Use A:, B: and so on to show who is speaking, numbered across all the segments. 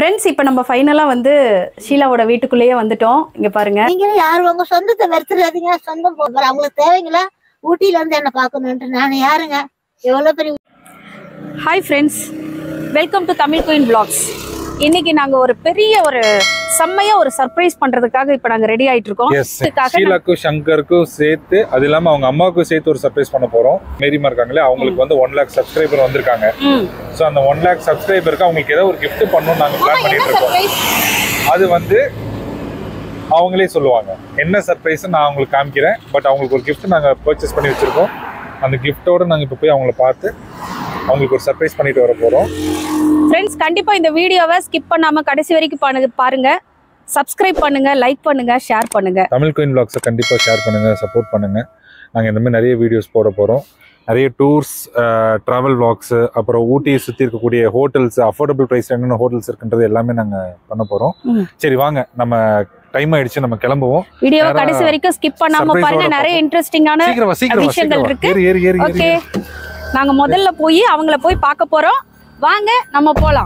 A: Friends இப்போ நம்ம ஃபைனலாக வந்து ஷீலாவோட வீட்டுக்குள்ளேயே வந்துட்டோம் இங்கே பாருங்க
B: நீங்களும் யாரும் உங்க சொந்தத்தை வெறுத்துறாதீங்க சொந்தம் போகிற அவங்களுக்கு தேவைங்களா ஊட்டியில இருந்து என்ன பாக்கணும்ட்டு நான் யாருங்க எவ்வளவு பெரிய
A: hi friends welcome to Tamil queen blogs இன்னைக்கு நாங்கள் ஒரு பெரிய ஒரு செம்மையா ஒரு சர்ப்ரைஸ் பண்றதுக்காக இப்போ நாங்கள் ரெடி ஆயிட்டு இருக்கோம்
C: எஸ்
A: இதுக்காக
C: ஷீலாக்கும் சங்கருக்கும் சேர்த்து அது இல்லாம அவங்க அம்மாவுக்கும் சேர்த்து ஒரு சர்ப்ரைஸ் பண்ண போறோம் மேரிமா இருக்காங்களே அவங்களுக்கு வந்து ஒன் லேக் சப்ஸ்கிரைபர் வந்திருக்காங்க
A: ம்
C: ஸோ அந்த ஒன் லேக் சப்ஸ்கிரைபருக்கு அவங்களுக்கு ஏதோ ஒரு gift பண்ணணும்னு நாங்க பிளான் பண்ணிட்டு இருக்கோம் அது வந்து அவங்களே சொல்லுவாங்க என்ன சர்ப்ரைஸ் நான் அவங்களுக்கு காமிக்கிறேன் பட் அவங்களுக்கு ஒரு gift நாங்க பர்ச்சேஸ் பண்ணி வச்சிருக்கோம் அந்த கிஃப்டோட நாங்க இப்போ போய் அவங்கள பார்த்து அவங்களுக்கு ஒரு சர்ப்ரைஸ் பண்ணிட்டு வர போறோம்
A: ஃப்ரெண்ட்ஸ் கண்டிப்பா இந்த வீடியோவை ஸ்கிப் பண்ணாம கடைசி வரைக்கும் பாருங்க பாருங்க சப்ஸ்கிரைப் பண்ணுங்க லைக் பண்ணுங்க ஷேர் பண்ணுங்க
C: தமிழ் கோயின் பிளாக்ஸை கண்டிப்பாக ஷேர் பண்ணுங்கள் சப்போர்ட் பண்ணுங்கள் நாங்கள் இந்த மாதிரி நிறைய வீடியோஸ் போட போகிறோம் நிறைய டூர்ஸ் ட்ராவல் vlogs அப்புறம் ஊட்டியை சுற்றி இருக்கக்கூடிய ஹோட்டல்ஸ் அஃபோர்டபுள் ப்ரைஸ் என்னென்ன ஹோட்டல்ஸ் இருக்குன்றது எல்லாமே நாங்கள் பண்ண போகிறோம்
A: ம்.
C: சரி வாங்க நம்ம டைம் ஆயிடுச்சு நம்ம கிளம்புவோம்
A: வீடியோவை
C: நேரா
A: கடைசி வரைக்கும் ஸ்கிப் பண்ணாம
C: surprise
A: பாருங்க
C: ஓட
A: நிறைய
C: பார்ப்போம்.
A: இன்ட்ரெஸ்டிங்கான
C: சீக்கிரம் வா, சீக்கிரம் வா,
A: விஷயங்கள்
C: சீக்கிரம் வா.
A: இருக்கு.
C: ஏறு ஏறு ஏறு ஏறு,
A: ஓகே
C: ஏறு
A: நாங்க முதல்ல போய் அவங்கள போய் பார்க்க போறோம் வாங்க நம்ம போலாம்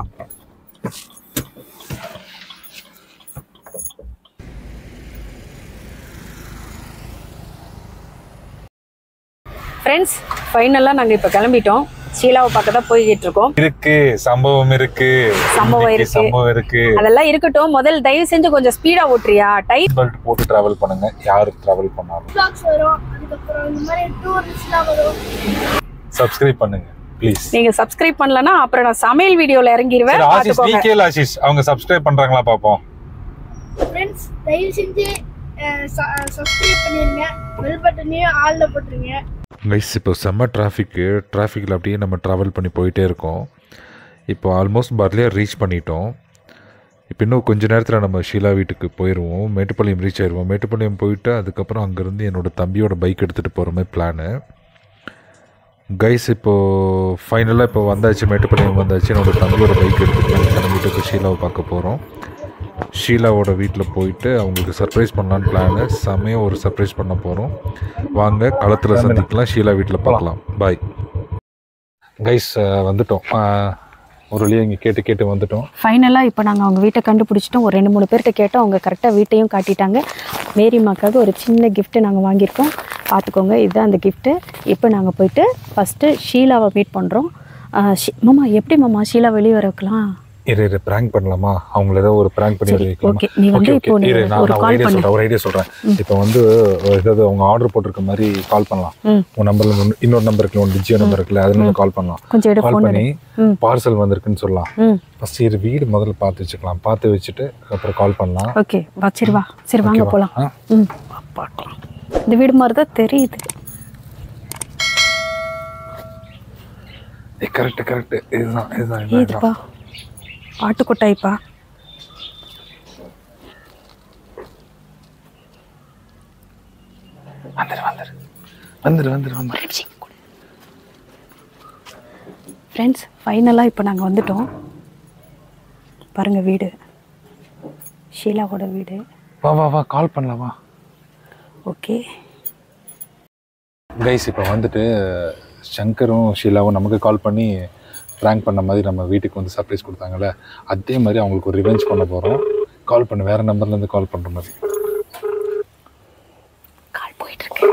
A: ஃப்ரெண்ட்ஸ் ஃபைனலாக நாங்கள் இப்போ கிளம்பிட்டோம் ஷீலாவை பார்க்க தான் போய்கிட்டு இருக்கோம்
C: இருக்கு சம்பவம் இருக்கு
A: சம்பவம்
C: இன்னைக்கு
A: இருக்கு.
C: சம்பவம் இருக்கு
A: அதெல்லாம் இருக்கட்டும் முதல் தயவு செஞ்சு கொஞ்சம் ஸ்பீடா ஓட்டுறியா டைம்
C: பெல்ட் போட்டு டிராவல் பண்ணுங்க யாரு டிராவல் பண்ணாலும்
D: vlogs வரும் அதுக்கப்புறம் இந்த மாதிரி டூரிஸ்ட்லாம் வரும்
C: சப்ஸ்கிரைப் பண்ணுங்க ப்ளீஸ்
A: நீங்க சப்ஸ்கிரைப் பண்ணலனா அப்புறம் நான் சமையல் வீடியோல இறங்கிடுவேன்
C: சரி ஆசிஷ் நீ
A: பாத்துக்கோங்க
C: கேளு ஆசிஷ் அவங்க சப்ஸ்கிரைப் பண்றாங்களா பாப்போம்
D: ஃப்ரெண்ட்ஸ் தயவு செஞ்சு சப்ஸ்கிரைப் பண்ணிருங்க பெல் பட்டனையும் ஆல்ல போட்டுருங்க
C: கைஸ் இப்போ செம்ம டிராஃபிக்கு டிராஃபிக்கில் அப்படியே நம்ம ட்ராவல் பண்ணி போயிட்டே இருக்கோம் இப்போ ஆல்மோஸ்ட் பர்லியாக ரீச் பண்ணிட்டோம் இப்போ இன்னும் கொஞ்ச நேரத்தில் நம்ம ஷீலா வீட்டுக்கு போயிடுவோம் மேட்டுப்பாளையம் ரீச் ஆயிடுவோம் மேட்டுப்பாளையம் போயிட்டு அதுக்கப்புறம் அங்கேருந்து என்னோட தம்பியோட பைக் எடுத்துகிட்டு போகிற மாதிரி பிளானு கைஸ் இப்போது ஃபைனலாக இப்போ வந்தாச்சு மேட்டுப்பாளையம் வந்தாச்சு என்னோட தம்பியோட பைக் எடுத்துகிட்டு கிளம்பிட்டு இப்போ ஷீலாவை பார்க்க போகிறோம் ஷீலாவோட வீட்டில் போயிட்டு அவங்களுக்கு சர்ப்ரைஸ் பண்ணலான்னு பிளானு செம்மையாக ஒரு சர்ப்ரைஸ் பண்ண போகிறோம் வாங்க களத்தில் சந்திக்கலாம் ஷீலா வீட்டில் பார்க்கலாம் பாய் கைஸ் வந்துட்டோம் அஹ், ஒரு வழியாக இங்கே கேட்டு கேட்டு வந்துட்டோம்
A: ஃபைனலா இப்போ நாங்க அவங்க வீட்டை கண்டுபிடிச்சிட்டோம் ஒரு ரெண்டு மூணு பேர்கிட்ட கேட்டோம் அவங்க கரெக்டா வீட்டையும் காட்டிட்டாங்க மேரிமாக்காக ஒரு சின்ன gift நாங்க வாங்கியிருக்கோம் பார்த்துக்கோங்க இதுதான் அந்த gift இப்போ நாங்க போயிட்டு ஃபர்ஸ்ட் ஷீலாவை மீட் பண்றோம் ஆஹ் ஷி- மாமா எப்படி மாமா ஷீலா வெளியே வர வைக்கலாம்
C: இரு இரு ப்ராங்க் பண்ணலாமா அவங்கள ஏதோ ஒரு ப்ராங்க் பண்ணி
A: சரி,
C: வைக்கலாமா
A: okay. நீ வந்து
C: Okay, okay.
A: இப்போ நீ
C: இரு, நான்
A: ஒரு
C: நான்
A: call
C: ஐடியா
A: பண்ணு.
C: சொல்கிறேன் ஒரு ஐடியா சொல்கிறேன் இப்போ வந்து ஒரு ஏதாவது அவங்க ஆர்டர் போட்டிருக்க மாதிரி கால் பண்ணலாம்
A: ம்.
C: உன் நம்பரில் இன்னொரு நம்பர் இருக்குல்ல உன் டிஜியோ நம்பர் இருக்குல்ல அதுல இருந்து கால் பண்ணலாம்
A: கொஞ்சம் எடு
C: கால்
A: ஃபோன்
C: பண்ணி
A: ம்.
C: பார்சல் வந்திருக்குன்னு சொல்லலாம்
A: ம்
C: ஃபர்ஸ்ட் இரு வீடு முதல்ல பார்த்து வச்சுக்கலாம் பார்த்து வச்சுட்டு அப்புறம் கால் பண்ணலாம்
A: ஓகே வா சரி வா சரி வாங்க
C: ஓகேவா?
A: போகலாம்
C: ஆ?
A: ம் வா, பார்க்கலாம் இந்த வீடு மாதிரி தான் தெரியுது
C: கரெக்ட் கரெக்ட் இதுதான் இதுதான் இதுதான் இதுதான்
A: இதுப்பா பாட்டு கொட்டாய்ப்பா
C: வந்துரு வந்துரு வந்துரு வந்துரு வந்துரு
A: ஃப்ரெண்ட்ஸ் ஃபைனலாக இப்போ நாங்கள் வந்துட்டோம் பாருங்க வீடு ஷீலாவோட வீடு
C: வா வா வா கால் பண்ணலாம் வா
A: ஓகே
C: கைஸ் இப்போ வந்துட்டு சங்கரும் ஷீலாவும் நமக்கு கால் பண்ணி ப்ராங்க் பண்ண மாதிரி நம்ம வீட்டுக்கு வந்து சர்ப்ரைஸ் கொடுத்தாங்கல்ல அதே மாதிரி அவங்களுக்கு ஒரு ரிவெஞ்ச் பண்ண போகிறோம் கால் பண்ணு வேற நம்பர்லேருந்து கால் பண்ணுற மாதிரி
A: கால் போயிட்டு இருக்கு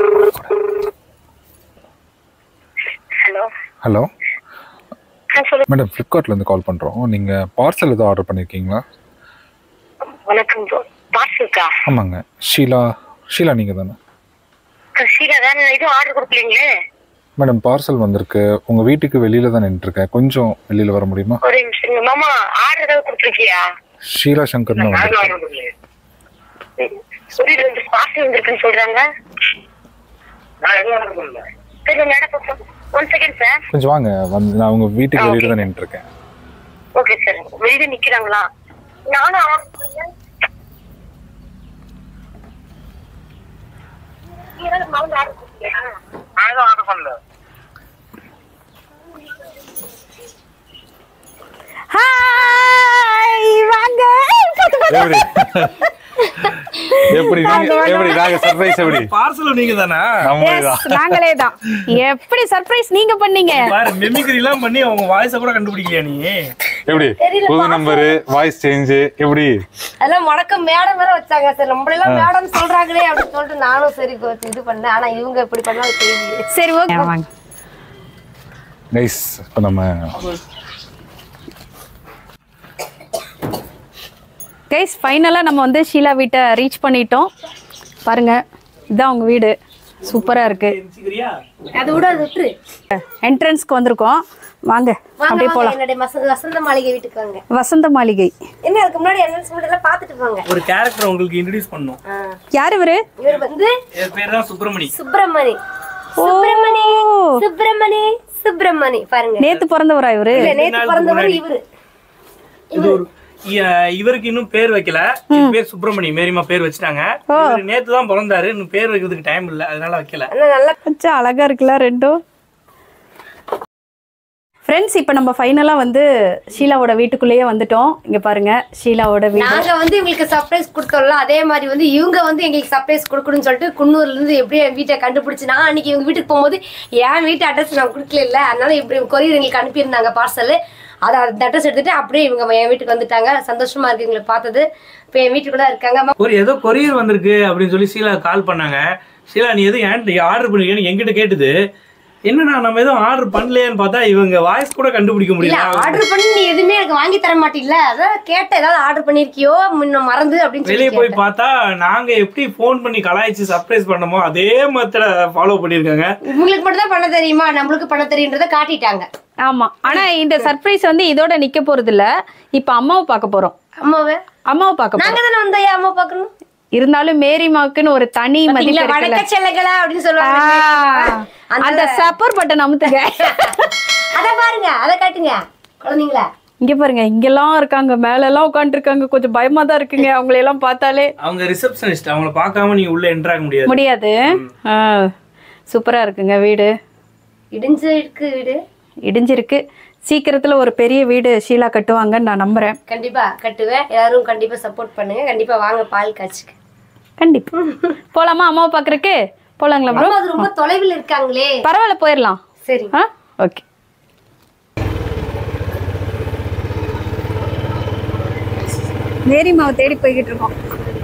D: ஹலோ
C: ஹலோ
D: சொல்லு
C: மேடம் ஃப்ளிப்கார்ட்லேருந்து கால் பண்ணுறோம் நீங்கள் பார்சல் எதுவும் ஆர்டர் பண்ணியிருக்கீங்களா
D: வணக்கம் ப்ரோ பார்சல்க்கா
C: ஆமாங்க ஷீலா ஷீலா நீங்கள் தானே
D: ஷீலா தான் எதுவும் ஆர்டர் கொடுக்கலீங்களே
C: மேடம் பார்சல் வந்திருக்கு உங்கள் வீட்டுக்கு வெளியில் தான் நின்றுருக்கேன் கொஞ்சம் வெளியில் வர முடியுமா
D: ஒரு நிமிஷம் மாமா ஆர்டர் ஏதாவது கொடுத்துருக்கியா
C: ஷீலா சங்கர்னு வந்திருக்கு
D: புரியுது வந்து பார்சல் வந்திருக்குன்னு சொல்றாங்க சரி மேடம் ஒன் செகண்ட் சார்
C: கொஞ்சம் வாங்க வந்து நான் உங்கள் வீட்டுக்கு வெளியில் தான் நின்றுருக்கேன்
D: ஓகே சார் வெளியே நிக்கிறாங்களா நானும் ஆர்டர் பண்ணேன் நீ ஏதாவது மவுண்ட் ஆர்டர் கொடுத்தியா?
A: ஹாய் வாங்க
C: எப்படி எப்படி நீங்க எப்படி நாங்க சர்ப்ரைஸ் எப்படி
E: பார்சல் நீங்க தானே
A: எஸ் நாங்களே தான் எப்படி சர்ப்ரைஸ் நீங்க பண்ணீங்க
E: பாரு மிமிக்ரி எல்லாம் பண்ணி அவங்க வாய்ஸ கூட கண்டுபிடிக்கலையா நீ
C: எப்படி புது நம்பரு வாய்ஸ் சேஞ்சு எப்படி
E: அதெல்லாம் வணக்கம் மேடம் வேற வச்சாங்க சார் நம்மளெல்லாம் மேடம் சொல்றாங்களே அப்படின்னு சொல்லிட்டு நானும் சரி கொஞ்சம் இது பண்ணேன் ஆனா இவங்க இப்படி பண்ணாலும் தெரியல
A: சரி ஓகே வாங்க
C: நைஸ் இப்போ நம்ம
A: கைஸ் ஃபைனலாக நம்ம வந்து ஷீலா வீட்டை ரீச் பண்ணிட்டோம் பாருங்க இதான் அவங்க வீடு சூப்பராக இருக்கு
E: அதை விட அது விட்டுரு
A: என்ட்ரன்ஸ்க்கு வந்திருக்கோம் வாங்க
E: வாங்க
A: அப்படியே
E: வாங்க
A: போகலாம்
E: என்னுடைய மச- வசந்த மாளிகை வீட்டுக்கு வாங்க
A: வசந்த மாளிகை
E: என்ன அதுக்கு முன்னாடி என்ன எல்லாம் பாத்துட்டு போங்க
F: ஒரு கேரக்டர் உங்களுக்கு இன்ட்ரடியூஸ் பண்ணோம்
A: யார் இவரு
E: இவர் வந்து
F: என் பேர் தான் சுப்பிரமணி
E: சுப்பிரமணி
A: ஓ
E: சுப்பிரமணி சுப்பிரமணி சுப்பிரமணி பாருங்க
A: நேத்து பிறந்தவரா இவரு
E: இல்ல, நேத்து பிறந்தவர் இவரு
F: இது ஒரு இ- இவருக்கு இன்னும் பேர் வைக்கல என் பேர் சுப்பிரமணி மேரிமா பேர் வச்சுட்டாங்க இவரு நேத்து தான் பிறந்தாரு இன்னும் பேர் வைக்கிறதுக்கு டைம் இல்ல அதனால வைக்கல
E: ஆனா நல்லா
A: கொஞ்சம் அழகா இருக்குல்ல ரெண்டும் ஃப்ரெண்ட்ஸ் இப்போ நம்ம ஃபைனலாக வந்து ஷீலாவோட வீட்டுக்குள்ளேயே வந்துட்டோம் இங்கே பாருங்க ஷீலாவோட வீடு
E: நாங்க வந்து இவங்களுக்கு சர்ப்ரைஸ் கொடுத்தோம்ல அதே மாதிரி வந்து இவங்க வந்து எங்களுக்கு சர்ப்ரைஸ் கொடுக்கணும்னு சொல்லிட்டு குன்னூர்ல இருந்து எப்படி என் வீட்டை கண்டுபிடிச்சு நான் அன்னைக்கு இவங்க வீட்டுக்கு போகும்போது என் வீட்டு அட்ரஸ் நான் கொடுக்கல இல்ல அதனால இப்படி கொரியர் எங்களுக்கு அனுப்பியிருந்தாங்க பார்சல் அதை அந்த அட்ரஸ் எடுத்துட்டு அப்படியே இவங்க என் வீட்டுக்கு வந்துட்டாங்க சந்தோஷமா இருக்கு எங்களை பார்த்தது இப்போ என் வீட்டுக்குள்ள இருக்காங்க அம்மா,
F: ஒரு ஏதோ கொரியர் வந்திருக்கு அப்படின்னு சொல்லி ஷீலா கால் பண்ணாங்க ஷீலா நீ எதுவும் ஏன் ஆர்டர் பண்ணிருக்கேன்னு என்கிட்ட கேட்டுது என்னண்ணா நம்ம எதுவும் ஆர்டர் பண்ணலையேன்னு பார்த்தா இவங்க வாய்ஸ் கூட கண்டுபிடிக்க
E: இல்ல
F: முடியல
E: ஆர்டர் பண்ணி நீ எதுவுமே எனக்கு வாங்கி தர மாட்டீல்ல அதான் கேட்ட ஏதாவது ஆர்டர் பண்ணிருக்கியோ முன்ன மறந்து அப்படின்னு
F: வெளியே
E: சொல்லி
F: போய்
E: கேட்டேன்.
F: பார்த்தா நாங்க எப்படி ஃபோன் பண்ணி கலாய்ச்சி சர்ப்ரைஸ் பண்ணமோ அதே மெத்தட ஃபாலோ பண்ணிருக்காங்க
E: உங்களுக்கு மட்டும் தான் பண்ண தெரியுமா நம்மளுக்கு பண்ண தெரியுன்றதை காட்டிட்டாங்க
A: ஆமா ஆனா இந்த சர்ப்ரைஸ் வந்து இதோட நிக்க போறது இல்ல இப்ப அம்மாவை பார்க்க போறோம்
E: அம்மாவே
A: அம்மாவை பார்க்க போறோம்
E: நாங்க தானே வந்தோம் ஏன் அம்மா பாக்கணும்
A: இருந்தாலும் மேரிமாவுக்குன்னு ஒரு தனி மதிப்பு
E: இல்ல
A: இருக்குல்ல
E: வணக்க செல்லங்களா அப்படின்னு
A: ஆ,
E: சொல்லுவாங்க
A: அந்த சப்போர்ட் பட்டன் அமுத்துங்க
E: அத பாருங்க அத காட்டுங்க குழந்தைங்களா
A: இங்க பாருங்க இங்கெல்லாம் இருக்காங்க மேல எல்லாம் உட்காந்துருக்காங்க இருக்காங்க கொஞ்சம் பயமா தான் இருக்குங்க அவங்களை எல்லாம் பார்த்தாலே
F: அவங்க ரிசப்ஷனிஸ்ட் அவங்கள பார்க்காம நீங்க உள்ள என்ட்ரு ஆக முடியாது
A: முடியாது ஆ, சூப்பரா இருக்குங்க வீடு
E: இடிஞ்சு இருக்கு வீடு
A: இடிஞ்சிருக்கு சீக்கிரத்துல ஒரு பெரிய வீடு ஷீலா கட்டுவாங்கன்னு நான் நம்புறேன்
E: கண்டிப்பா கட்டுவேன் எல்லாரும் கண்டிப்பா சப்போர்ட் பண்ணுங்க கண்டிப்பா வாங்க பால் காய்ச்சுக்கு
A: கண்டிப்பா போலாமா அம்மாவை பாக்குறக்கு போலாங்களா ப்ரோ
E: அம்மா அது ரொம்ப தொலைவில் இருக்காங்களே
A: பரவாயில்ல போயிடலாம்
E: சரி
A: ஆ ஓகே மேரிமாவை தேடி போய்கிட்டு இருக்கோம்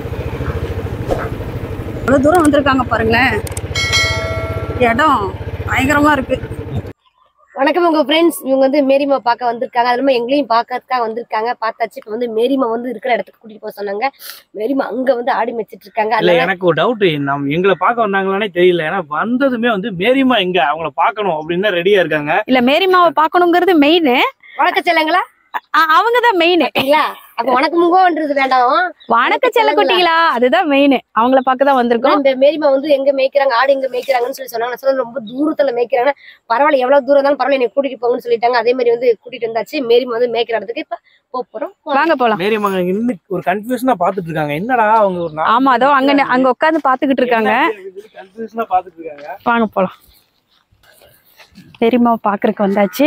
A: அவ்வளோ தூரம் வந்திருக்காங்க பாருங்களேன் இடம் பயங்கரமா இருக்கு
E: வணக்கம் உங்க ஃப்ரெண்ட்ஸ் இவங்க வந்து மேரிமா பார்க்க வந்திருக்காங்க அது இல்லாம எங்களையும் பார்க்கறதுக்காக வந்திருக்காங்க பார்த்தாச்சு இப்போ வந்து மேரிமா வந்து இருக்கிற இடத்துக்கு கூட்டிட்டு போக சொன்னாங்க மேரிமா அங்க வந்து ஆடி மெச்சிட்டு இருக்காங்க
F: இல்ல
E: அதனால
F: எனக்கு ஒரு டவுட் நம்ம எங்களை பார்க்க வந்தாங்களானே தெரியல ஏன்னா வந்ததுமே வந்து மேரிமா எங்க அவங்கள பார்க்கணும் அப்படின்னு தான் ரெடியா இருக்காங்க
A: இல்ல மேரிமாவை பார்க்கணுங்கிறது மெயின்
E: வணக்க செல்லங்களா
A: அவங்க தான் மெயின்
E: இல்லையா அப்ப வணக்க முகம்ன்றது வேண்டாம்
A: வணக்க செல்ல குட்டிகளா அதுதான் மெயின் அவங்கள பார்க்க தான் வந்திருக்கோம்
E: இந்த மேரிமா வந்து எங்க மேய்க்கிறாங்க ஆடு எங்க மேய்க்கிறாங்கன்னு சொல்லி சொன்னாங்க நான் சொன்னேன் ரொம்ப தூரத்துல மேய்க்கிறாங்க பரவாயில்ல எவ்வளவு தூரம் இருந்தாலும் பரவாயில்ல என்னை கூட்டிட்டு போங்கன்னு சொல்லிட்டாங்க அதே மாதிரி வந்து கூட்டிட்டு வந்தாச்சு மேரிமா வந்து மேய்க்கிற இடத்துக்கு இப்ப போக போறோம்
A: வாங்க போலாம்
F: மேரிமா இங்க ஒரு கன்ஃபியூஷனா பாத்துட்டு இருக்காங்க என்னடா அவங்க ஒரு
A: ஆமா அதோ அங்க அங்க உட்காந்து பாத்துக்கிட்டு இருக்காங்க
F: கன்ஃபியூஷனா பாத்துட்டு இருக்காங்க
A: வாங்க போலாம் பெரியம்மாவை பார்க்கறதுக்கு வந்தாச்சு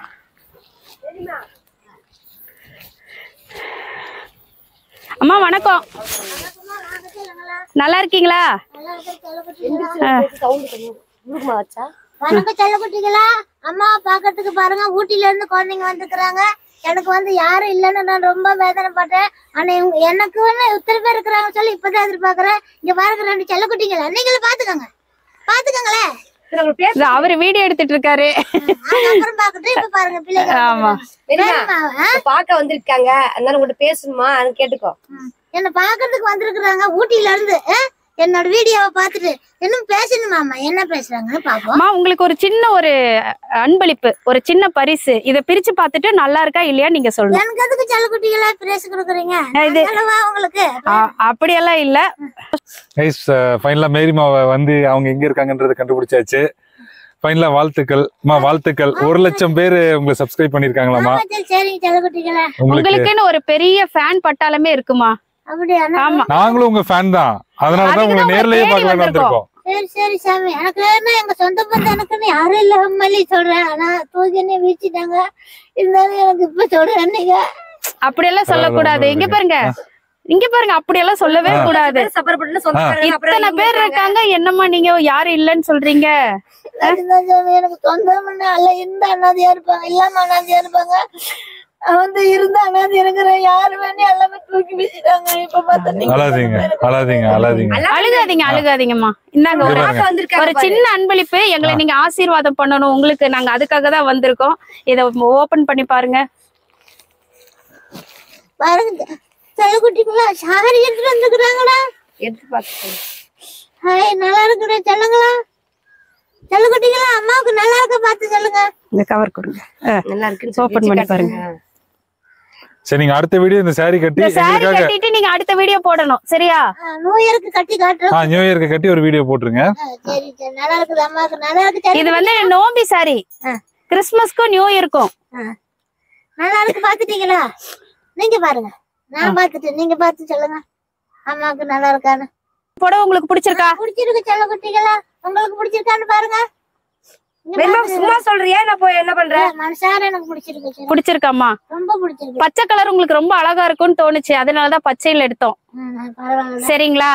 A: அம்மா வணக்கம் நல்லா இருக்கீங்களா
E: சவுண்ட் பண்ணி ஊருமா வச்சா
B: வணக்கம் செல்லக்குட்டிகளா அம்மாவை பாக்கிறதுக்கு பாருங்க ஊட்டில இருந்து குழந்தைங்க வந்துக்கிறாங்க எனக்கு வந்து யாரும் இல்லைன்னு நான் ரொம்ப வேதனைப்பட்டேன் ஆனா இவங்க எனக்கு வந்து இத்தனை பேர் இருக்கிறாங்க சொல்லி இப்பதான் எதிர்பார்க்கறேன் இங்க பாருங்க ரெண்டு செல்லக்குட்டிங்களா நீங்களும் பாத்துக்கோங்க பாத்துக்கோங்களேன்
E: சரி, அவங்க பேச
A: இது அவரு வீடியோ எடுத்துட்டு இருக்காரு
B: நாங்க அப்புறம் பாக்கட்டும் இப்ப பாருங்க பிள்ளைங்க
A: ஆமா.
E: மேரிமா
B: வேணுமா? ஆ?
E: பார்க்க வந்திருக்காங்க அதனால உங்கள்ட்ட பேசணுமா அது கேட்டுக்கோ
B: என்ன பாக்குறதுக்கு வந்திருக்கிறாங்க ஊட்டில இருந்து ஆ? என்னோட வீடியோவை பார்த்துட்டு இன்னும் பேசணுமாமா என்ன பேசுறாங்கன்னு பாப்போம்
A: அம்மா உங்களுக்கு ஒரு சின்ன ஒரு அன்பளிப்பு ஒரு சின்ன பரிசு இத பிரிச்சு பார்த்துட்டு நல்லா இருக்கா இல்லையா நீங்க சொல்லணும்
B: எனக்கு எதுக்கு செல்லக்குட்டிகளா பிரேசு கொடுக்குறீங்க
A: இது
B: நல்லவா உங்களுக்கு
A: ஆ, அப்படியெல்லாம் இல்ல
C: கைஸ் ஃபைனலாக மேரிமாவை வந்து அவங்க எங்கே இருக்காங்கன்றதை கண்டுபிடிச்சாச்சு ஃபைனலாக வாழ்த்துக்கள் அம்மா வாழ்த்துக்கள் ஒரு லட்சம் பேர் உங்களை சப்ஸ்கிரைப் பண்ணியிருக்காங்களாம்மா
B: ஆமா, சரி, சரிங்க செல்லக்குட்டிகளா
C: உங்களுக்கு
A: உங்களுக்குன்னு ஒரு பெரிய ஃபேன் பட்டாளமே இருக்குமா
B: அப்படியா
A: ஆமா
C: நாங்களும் உங்க ஃபேன் தான் அதனால தான் உங்களை
A: அதுக்குதான் உங்களை
C: நேர்லயே
A: தேடி
C: பார்க்கலாம்னு
A: வந்திருக்கோம்.
C: வந்திருக்கோம்
B: சரி சரி சாமி எனக்கு என்ன எங்க சொந்த பந்தம் எனக்குன்னு யாரும் இல்ல உண்மையிலே சொல்றேன் ஆனா தூக்கி என்ன வீழ்ச்சிட்டாங்க இருந்தாலும் எனக்கு இப்ப சொல்றேன் நீங்க
A: அப்படியெல்லாம் சொல்லக்கூடாது இங்க பாருங்க இங்க பாருங்க அப்படியெல்லாம் சொல்லவே கூடாது
E: சப்பரப்பட்டு சொந்தக்காரங்க அப்புறம்
A: இத்தனை
E: இவங்க
A: பேர் இருக்காங்க என்னம்மா நீங்க யாரும் இல்லைன்னு சொல்றீங்க
B: அதுதான் சாமி எனக்கு சொந்தம் அல்ல இந்த அனாதையா இருப்பாங்க இல்லாம அனாதையா இருப்பாங்க வந்து இருந்தாங்க அது இருக்கிறேன் யாரு வேணி எல்லாமே தூக்கி வீசிட்டாங்க இப்ப பார்த்தா நீங்க
C: அழாதீங்க அழாதீங்க அழாதீங்க
A: அழுகாதீங்க அழுகாதீங்கம்மா இந்தாங்க ஒரு
C: பாருங்க.
E: வந்திருக்காங்க
A: ஒரு சின்ன அன்பளிப்பு எங்களை நீங்க ஆசீர்வாதம் பண்ணணும் உங்களுக்கு நாங்க அதுக்காக தான் வந்திருக்கோம் இத ஓபன் பண்ணி பாருங்க
B: பாருங்க செல்லக்குட்டிங்களா சாரி எடுத்துட்டு வந்துக்கிறாங்களா
E: எடுத்து பார்த்து
B: ஹாய் நல்லா இருக்குடா செல்லுங்களா செல்லக்குட்டிங்களா அம்மாவுக்கு நல்லா இருக்க பார்த்து சொல்லுங்க
A: இந்த கவர் கொடுங்க அஹ்,
E: நல்லா இருக்குன்னு
A: Open
E: சொல்லி
A: பண்ணி
E: வச்சு
A: பாருங்க.
E: காட்டுங்க.
C: சரி நீங்க அடுத்த வீடியோ இந்த saree கட்டி
A: இந்த சாரி
C: எங்களுக்காக
A: கட்டிட்டு நீங்க அடுத்த வீடியோ போடணும் சரியா
B: நியூ இயருக்கு கட்டி காட்டுறோம்
C: ஆ நியூ இயர்க்கு கட்டி ஒரு வீடியோ போட்டுருங்க
B: ஆ, சரி சரி நல்லா இருக்குது அம்மாவுக்கு நல்லா இருக்கு சரி.
A: இது வந்து நோம்பி சாரி
B: ஆ.
A: கிறிஸ்மஸ்க்கும் நியூ இயர்க்கும்
B: ஆ. நல்லா இருக்கு பாத்துட்டீங்களா நீங்க பாருங்க நான் பாத்துட்டேன் நீங்க பார்த்து சொல்லுங்க அம்மாவுக்கு நல்லா இருக்கான்னு
A: புடவை உங்களுக்கு பிடிச்சிருக்கா
B: பிடிச்சிருக்கு செல்லக்குட்டிங்களா உங்களுக்கு பிடிச்சிருக்கான்னு பாருங்க இங்க
E: வெறுமா
B: பாருங்க.
E: சும்மா சொல்றியா நான் போய் என்ன பண்றேன்
B: மனசார எனக்கு பிடிச்சிருக்கு செல்லம்.
A: பிடிச்சிருக்காம்மா
B: ரொம்ப பிடிச்சிருக்கு
A: பச்சை கலர் உங்களுக்கு ரொம்ப அழகா இருக்கும்னு தோணுச்சு அதனாலதான் பச்சையில எடுத்தோம்
B: ம், நான் பரவாயில்ல
A: சரிங்களா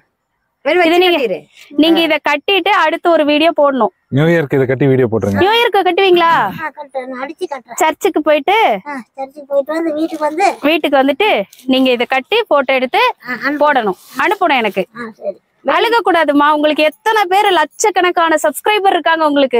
E: வெறும்
A: இது
E: வச்சு
A: நீங்க-
E: காட்டிரு.
A: நீங்க இத கட்டிட்டு அடுத்து ஒரு வீடியோ போடணும்
C: நியூ இயர்க்கு இதை கட்டி வீடியோ போட்டுருங்க
A: நியூ இயர்க்கு கட்டுவீங்களா
B: ஆ, கட்டுறேன் நான் அடிச்சு கட்டுறேன்
A: சர்ச்சுக்கு போயிட்டு
B: ஆ, சர்ச்சுக்கு போயிட்டு வந்து வீட்டுக்கு வந்து
A: வீட்டுக்கு வந்துட்டு நீங்க இத கட்டி போட்டோ எடுத்து
B: ஆ, அனுப்பு.
A: போடணும் அனுப்பணும் எனக்கு
B: ஆ, சரி
A: அழுக கூடாதுமா உங்களுக்கு எத்தனை பேர் லட்சக்கணக்கான சப்ஸ்கிரைபர் இருக்காங்க உங்களுக்கு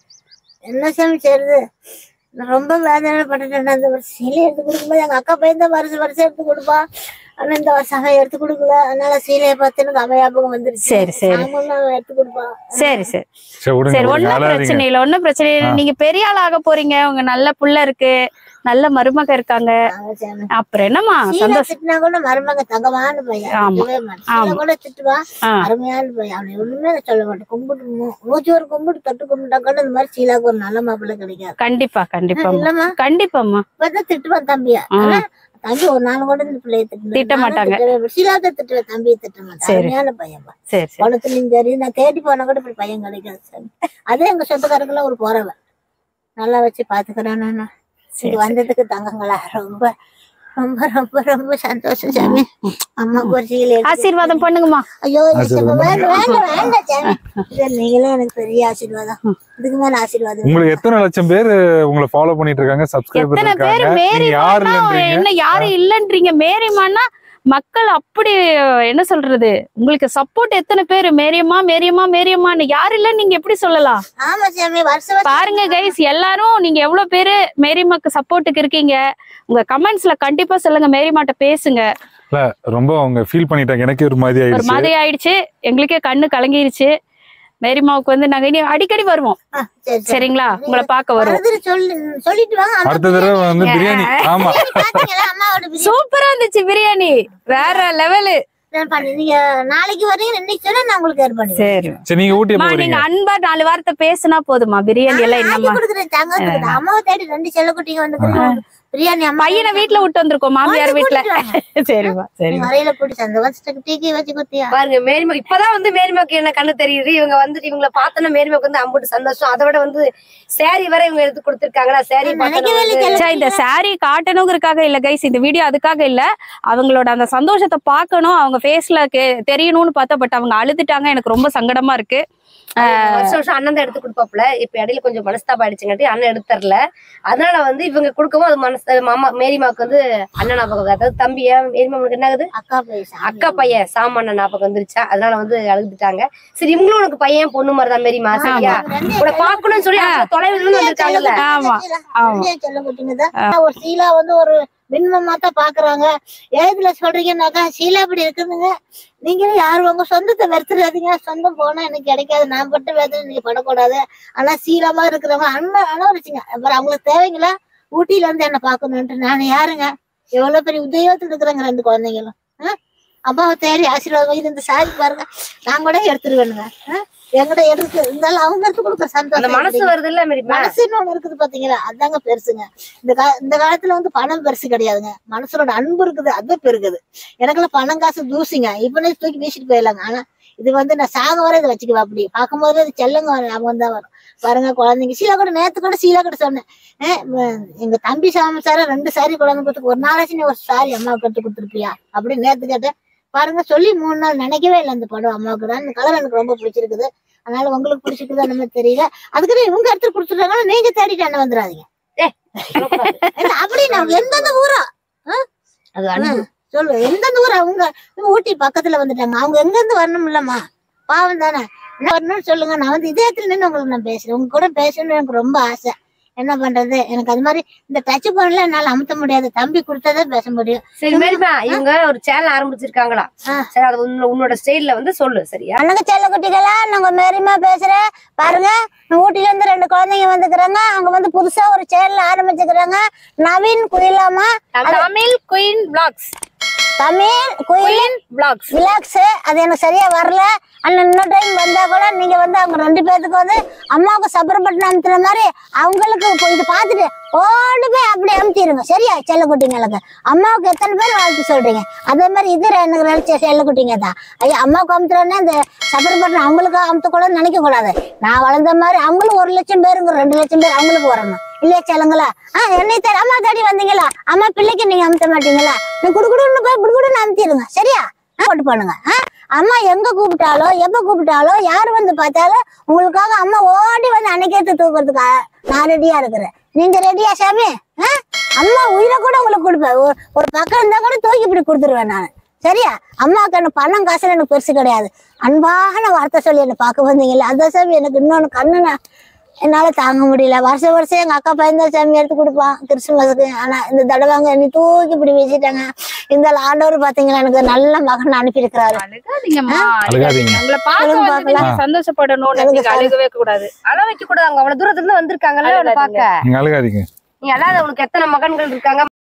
B: என்ன சாமி செய்யுது நான் ரொம்ப வேதனைப்பட்டுட்டேன் அந்த ஒரு சீலை எடுத்து கொடுக்கும்போது எங்க அக்கா பையன் தான் வருஷம் வருஷம் எடுத்து கொடுப்பா ஆனா இந்த வருஷம் அவன் எடுத்து கொடுக்கல அதனால சீலையை பார்த்து எனக்கு அவன் ஞாபகம் வந்துருச்சு
A: சரி, சரி.
B: நாங்களும் அவன் எடுத்து கொடுப்பா
A: சரி சரி
C: சரி விடுங்க
A: சரி
C: விடுங்க
A: ஒண்ணும்
C: அழாதீங்க
A: பிரச்சனை இல்ல ஒண்ணும் பிரச்சனை இல்ல
C: ஆ.
A: நீங்க பெரிய ஆள் ஆக போறீங்க உங்க நல்ல புள்ள இருக்கு நல்ல மருமக இருக்காங்க
B: அவன் சாமி.
A: அப்புறம் என்னம்மா
B: சீலை
A: சந்தோஷம்
B: திட்டினா கூட மருமக தங்கமான பையன்
A: ஆமா.
B: திட்டவே மாட்டான். சீலை
A: ஆமா.
B: கூட திட்டுவான்
A: ஆ.
B: அருமையான பையன் அவனை ஒண்ணுமே நான் சொல்ல மாட்டேன் கும்பிட்டு மூ- மூச்சு ஒரு கும்பிட்டு தொட்டு கும்பிட்டா கூட இந்த மாதிரி சீலாக்கு ஒரு நல்ல மாப்பிள்ளை கிடைக்காது
A: கண்டிப்பா கண்டிப்பா
B: இல்லம்மா
A: கண்டிப்பாம்மா
B: இப்பதான் திட்டுவான் தம்பியா
A: ஆ.
B: ஆனா தம்பி ஒரு நாள் கூட இந்த பிள்ளைய திட்டினது
A: திட்ட
B: நானும்
A: மாட்டாங்க.
B: திட்டவே மாட்டேன். சீலாவை திட்டுவேன் தம்பியை திட்ட மாட்டேன்
A: சரி.
B: அருமையான பையன்
A: சரி சரி
B: குளத்துலயும் சரி நான் தேடி போனா கூட இப்படி பையன் கிடைக்காது சாமி அதே எங்க சொந்தக்காரங்களாம் ஒரு போறவன் நல்லா வச்சு பாத்துக்கிறேன் நான்
A: சரி
B: இங்க வந்ததுக்கு தங்கங்களா ரொம்ப ரொம்ப ரொம்ப ரொம்ப சந்தோஷம் சாமி அம்மாவுக்கு ஒரு சீலை எடுத்து
A: ஆசீர்வாதம் பண்ணுங்கம்மா
B: ஐயோ எனக்கு
C: ஆசீர்வாதம்
B: வேண்டாம் வேண்டாம் வேண்டாம் சாமி இது நீங்களே எனக்கு பெரிய ஆசீர்வாதம் இதுக்கு மேல ஆசீர்வாதம்
C: உங்களுக்கு எத்தனை லட்சம் பேர் உங்களை ஃபாலோ பண்ணிட்டு இருக்காங்க சப்ஸ்கிரைபர்
A: எத்தனை பேர்
C: இருக்காங்க
A: மேரி
C: நீங்க யாரு இல்லன்றீங்க
A: என்ன யாரும் இல்லன்றீங்க மேரிமான்னா மக்கள் அப்படி என்ன சொல்றது உங்களுக்கு சப்போர்ட் எத்தனை பேர் மேரியம்மா மேரியம்மா மேரியம்மான்னு யாரு இல்ல நீங்க எப்படி சொல்லலாம்
B: ஆமா சாமி வருஷம் வருஷம்
A: பாருங்க கைஸ் எல்லாரும் நீங்க எவ்வளவு பேரு மேரிமாக்கு சப்போர்ட்டுக்கு இருக்கீங்க உங்க கமெண்ட்ஸ்ல கண்டிப்பா சொல்லுங்க மேரிமாட்ட பேசுங்க
C: ரொம்ப அவங்க ஃபீல் பண்ணிட்டாங்க எனக்கே ஒரு மாதிரி
A: ஒரு
C: ஆயிடுச்சு
A: மாதிரி ஆயிடுச்சு எங்களுக்கே கண்ணு கலங்கிருச்சு மேரிமாவுக்கு வந்து நாங்க இனி அடிக்கடி வருவோம்
B: ஆ, சரி சரி
A: சரிங்களா உங்களை பார்க்க வருவோம்
B: அடுத்தது சொல்லி சொல்லிட்டு வாங்க அம்மா
C: அடுத்த தடவை வந்து பிரியாணி ஆமா
B: பாத்தீங்களா அம்மாவோட பிரியாணி
A: சூப்பரா இருந்துச்சு பிரியாணி வேற லெவலு
B: நான் பண்ணி நீங்க நாளைக்கு வரீங்க இன்னைக்கு சொன்னா நான் உங்களுக்கு ஏற்பாடு
A: சரி
C: சரி நீங்க ஊட்டி
A: அம்மா,
C: போறீங்க
A: நீங்க அன்பா நாலு வார்த்தை பேசுனா போதுமா பிரியாணி எல்லாம்
B: ஆக்கி
A: என்னம்மா
B: கொடுக்குறேன் தங்கத்துக்கு அம்மாவை தேடி ரெண்டு செல்லக்குட்டிங்க வந்து பிரியாணி அம்மா
A: பையனை வீட்டுல விட்டு வந்திருக்கோம் மாமியார்
B: வந்து
A: வீட்டுல
B: கூட்டிட்டு வாங்க.
A: சரிம்மா சரிம்மா
B: வரையில பிடிச்ச அந்த வருஷத்துக்கு டீக்கி வச்சு குத்தியா
E: பாருங்க மேரிமா இப்பதான் வந்து மேரிமாக்கு என்ன கண்ணு தெரியுது இவங்க வந்துட்டு இவங்கள பார்த்தோன்னா மேரிமாக்கு வந்து அம்புட்டு சந்தோஷம் அதை விட வந்து சேரி வரை இவங்க எடுத்து கொடுத்துருக்காங்களா சேரி
B: நினைக்கவே இல்லை
A: சே, இந்த saree காட்டணுங்கிறதுக்காக இல்ல கைஸ் இந்த வீடியோ அதுக்காக இல்ல அவங்களோட அந்த சந்தோஷத்தை பார்க்கணும் அவங்க ஃபேஸ்ல தெரியணும்னு பார்த்தா பட் அவங்க அழுதுட்டாங்க எனக்கு ரொம்ப சங்கடமா இருக்கு
E: வருஷம் வருஷம் அண்ணன் தான் எடுத்து கொடுப்பாப்ல இப்ப இடையில கொஞ்சம் மனஸ்தாபம் ஆயிடுச்சுங்காட்டி அண்ணன் எடுத்து தரல அதனால வந்து இவங்க கொடுக்கவும் அது மனசு மாமா மேரிமாக்கு வந்து அண்ணன் ஞாபகம் அதாவது தம்பியா மேரிமாவுக்கு என்ன ஆகுது
B: அக்கா பைசா
E: அக்கா பையன் சாமான ஞாபகம் வந்துருச்சா அதனால வந்து அழுதுட்டாங்க சரி இவங்களும் உனக்கு பையன் பொண்ணு மாதிரி தான் மேரிமா சரியா உங்களை பாக்கணும்னு சொல்லி அவங்க தொலைவுல இருந்து வந்திருக்காங்கல்ல
A: ஆமா, ஆமா.
B: செல்லக்குட்டிங்க ஒரு சீலா வந்து ஒரு மின்மமா தான் பாக்குறாங்க ஏதுல சொல்றீங்கன்னாக்கா சீலா இப்படி இருக்குதுங்க நீங்களும் யாரும் உங்க சொந்தத்தை வெறுத்துறாதீங்க சொந்தம் போனா எனக்கு கிடைக்காது நான் பட்ட வேதனை நீங்க படக்கூடாது ஆனா சீலாமா இருக்கிறவங்க அண்ணன் அனுவரிச்சுங்க அப்புறம் அவங்களுக்கு தேவைங்களா ஊட்டியில இருந்து என்ன பாக்கணும்ட்டு நான் யாருங்க எவ்வளவு பெரிய உதயோகத்துல இருக்கிறாங்க ரெண்டு குழந்தைங்களும் ஆ? அம்மாவை தேடி ஆசீர்வாதம் இது இந்த சாரி பாருங்க நான் கூட எடுத்துருவேனுங்க ஆ? என்கிட்ட எடுத்து இருந்தாலும் அவங்க எடுத்து கொடுக்குற
E: அந்த
B: சந்தோஷம்
E: மனசு
B: எப்படிங்க?
E: வருது இல்ல மேரிமா
B: மனசுன்னு ஒண்ணு இருக்குது பாத்தீங்களா அதாங்க பெருசுங்க இந்த கா இந்த காலத்துல வந்து பணம் பெருசு கிடையாதுங்க மனசோட அன்பு இருக்குது அது பெருகுது எனக்கெல்லாம் பணம் காசு தூசிங்க இப்பனே தூக்கி வீசிட்டு போயிடலாங்க ஆனா இது வந்து நான் சாக வர இதை வச்சுக்குவேன் அப்படி பார்க்கும்போது அது செல்லங்க வரும் ஞாபகம் தான் வரும் பாருங்க குழந்தைங்க சீலா கூட நேத்து கூட சீலா கூட சொன்னேன் ஏ, ம- எங்க தம்பி சாமி ரெண்டு சாரி குழந்தை கொடுத்து ஒரு நாளாச்சும் நீ ஒரு சாரி அம்மாவுக்கு கட்டு கொடுத்துருப்பியா அப்படின்னு நேத்து கேட்டேன் பாருங்க சொல்லி மூணு நாள் நினைக்கவே இல்லை அந்த படம் அம்மாவுக்கு தான் அந்த கலர் எனக்கு ரொம்ப பிடிச்சிருக்குது அதனால உங்களுக்கு பிடிச்சிருக்குதா நம்ம தெரியல அதுக்குன்னு இவங்க எடுத்து கொடுத்துட்டாங்கன்னா நீங்க தேடிட்டு என்ன வந்துடாதீங்க இல்ல, அப்படின்னு அவங்க எந்தெந்த ஊரா
E: அது அன்பு
B: சொல்லு எந்தெந்த ஊர் அவங்க ஊட்டி பக்கத்துல வந்துட்டாங்க அவங்க எங்க இருந்து வரணும் இல்லம்மா பாவம் தானே என்ன வரணும்னு சொல்லுங்க நான் வந்து இதயத்துல நின்று உங்களுக்கு நான் பேசுறேன் உங்க கூட பேசணும்னு எனக்கு ரொம்ப ஆசை என்ன பண்றது எனக்கு அது மாதிரி இந்த டச் பண்ணல என்னால அமுத்த முடியாது தம்பி கொடுத்ததே பேச முடியும்
E: சரி மேரிமா இவங்க ஒரு சேனல் ஆரம்பிச்சிருக்காங்களா
B: ஆ.
E: சரி அது உன்னோட- உன்னோட ஸ்டைல்ல வந்து சொல்லு சரியா
B: அண்ணங்க செல்ல குட்டிகளா நாங்க மேரிமா பேசுறேன் பாருங்க ஊட்டில இருந்து ரெண்டு குழந்தைங்க வந்துக்கிறாங்க அவங்க வந்து புதுசா ஒரு சேனல் ஆரம்பிச்சுக்கிறாங்க நவீன் குயிலாமா
A: தமிழ் குயின் பிளாக்ஸ்
B: தமிழ் குயில்
A: பிளாக்ஸ்
B: ரிலாக்ஸ் அது எனக்கு சரியா வரல அண்ணன் இன்னொரு டைம் வந்தா கூட நீங்க வந்து அவங்க ரெண்டு பேத்துக்கு வந்து அம்மாவுக்கு சபரப்பட்டினம் அமுத்துற மாதிரி அவங்களுக்கு இப்போ இது பார்த்துட்டு ஓடி போய் அப்படி அமுத்திடுங்க சரியா செல்லக்குட்டிங்களுக்கு அம்மாவுக்கு எத்தனை பேர் வாழ்த்து சொல்றீங்க அதே மாதிரி இது எனக்கு நினைச்ச செல்லக்குட்டிங்க தான் ஐயா அம்மாவுக்கு அமுத்துறோன்னே இந்த சபரப்பட்டினம் அவங்களுக்கு அமுத்தக்கூடாதுன்னு நினைக்க கூடாது நான் வளர்ந்த மாதிரி அவங்களும் ஒரு லட்சம் பேருங்க ரெண்டு லட்சம் பேர் அவங்களுக்கு வரணும் இல்லையா செல்லுங்களா ஆ என்னை தேடி அம்மா தேடி வந்தீங்களா அம்மா பிள்ளைக்கு நீங்க அமுத்த மாட்டீங்களா நீ குடுகுடுன்னு போய் குடுகுடுன்னு அமுத்திடுங்க சரியா ஆ, போட்டு பண்ணுங்க ஆ அம்மா எங்க கூப்பிட்டாலோ எப்ப கூப்பிட்டாலோ யார் வந்து பார்த்தாலும் உங்களுக்காக அம்மா ஓடி வந்து அன்னைக்கேத்து தூக்குறதுக்கு ஆ, நான் ரெடியா இருக்கிறேன் நீங்க ரெடியா சாமி ஆ? அம்மா உயிரை கூட உங்களுக்கு கொடுப்பேன் ஒரு- ஒரு பக்கம் இருந்தா கூட தூக்கி இப்படி கொடுத்துருவேன் நான் சரியா அம்மாவுக்கு எனக்கு பணம் காசு எனக்கு பெருசு கிடையாது அன்பான வார்த்தை சொல்லி என்னை பார்க்க வந்தீங்கல்ல அதான் சாமி எனக்கு இன்னொன்னு கண்ணு நான் என்னால தாங்க முடியல வருஷம் வருஷம் எங்க அக்கா பையன் தான் சாமி எடுத்து கொடுப்பான் கிறிஸ்துமஸுக்கு ஆனா இந்த தடவைங்க என்னை தூக்கி இப்படி வச்சுட்டாங்க இந்த ஆண்டவர் பாத்தீங்களா எனக்கு நல்ல மகன் அனுப்பியிருக்கிறாரு
A: அழுகாதீங்கம்மா
C: அழுகாதீங்க.
A: உங்களை பார்க்க
B: சொல்லுங்க
A: வந்து
B: பார்க்கலாம்.
A: நீங்க சந்தோஷப்படணும்
B: எனக்கு
A: நீங்க அழுகவே கூடாது
E: அழ வைக்க கூடாது அவங்க அவ்வளவு தூரத்துல இருந்து வந்திருக்காங்கல்ல அவனை
A: அழுகாதீங்க.
E: பார்க்க
C: நீங்கள் அழுகாதீங்க
E: நீ அல்லாத உனக்கு எத்தனை மகன்கள் இருக்காங்க